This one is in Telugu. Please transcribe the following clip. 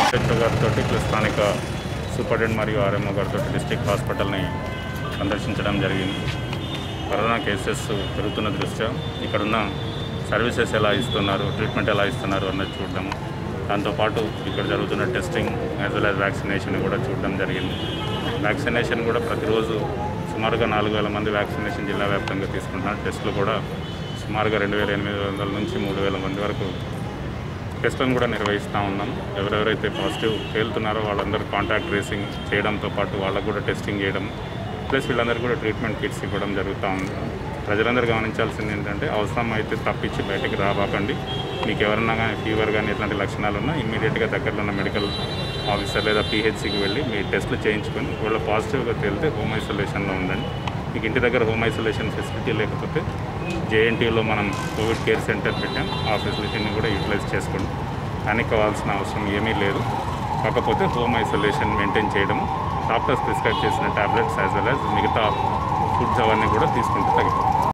కలెక్టర్ గారితో ప్లస్ స్థానిక సూపరింటెండెంట్ మరియు ఆర్ఎంఓ గారితో డిస్ట్రిక్ట్ హాస్పిటల్ని సందర్శించడం జరిగింది కరోనా కేసెస్ పెరుగుతున్న దృష్ట్యా ఇక్కడున్న సర్వీసెస్ ఎలా ఇస్తున్నారు ట్రీట్మెంట్ ఎలా ఇస్తున్నారు అన్నది చూడడం దాంతోపాటు ఇక్కడ జరుగుతున్న testing as well as vaccination కూడా చూడడం జరిగింది వ్యాక్సినేషన్ కూడా ప్రతిరోజు సుమారుగా నాలుగు వేల మంది వ్యాక్సినేషన్ జిల్లా వ్యాప్తంగా తీసుకుంటున్నారు టెస్టులు కూడా సుమారుగా రెండు వేల ఎనిమిది వందల నుంచి మూడు వేల మంది వరకు టెస్టులను కూడా నిర్వహిస్తూ ఉన్నాం ఎవరెవరైతే పాజిటివ్ తేలుతున్నారో వాళ్ళందరూ కాంటాక్ట్ ట్రేసింగ్ చేయడంతో పాటు వాళ్ళకు కూడా టెస్టింగ్ చేయడం ప్లస్ వీళ్ళందరూ కూడా ట్రీట్మెంట్ కిట్స్ ఇవ్వడం జరుగుతూ ఉంది ప్రజలందరూ గమనించాల్సింది ఏంటంటే అవసరం అయితే తప్పించి బయటకు రాబాకండి మీకు ఎవరన్నా కానీ ఫీవర్ కానీ ఎట్లాంటి లక్షణాలు ఉన్నా ఇమ్మీడియట్గా దగ్గరలో ఉన్న మెడికల్ ఆఫీసర్ లేదా పీహెచ్సికి వెళ్ళి మీ టెస్టులు చేయించుకొని ఒకవేళ పాజిటివ్గా తేలితే హోమ్ ఐసోలేషన్లో ఉండండి మీకు ఇంటి దగ్గర హోమ్ ఐసోలేషన్ ఫెసిలిటీ లేకపోతే జేఎన్టీలో మనం కోవిడ్ కేర్ సెంటర్ పెట్టాం ఆ ఫెసిలిటీని కూడా యూటిలైజ్ చేసుకోండి దానికి కావాల్సిన అవసరం ఏమీ లేదు కాకపోతే హోమ్ ఐసోలేషన్ మెయింటైన్ చేయడం డాక్టర్స్ ప్రిస్క్రైబ్ చేసిన టాబ్లెట్స్ యాజ్ వెల్ యాజ్ మిగతా ఫుడ్స్ అవన్నీ కూడా తీసుకుంటే తగ్గిపోతుంది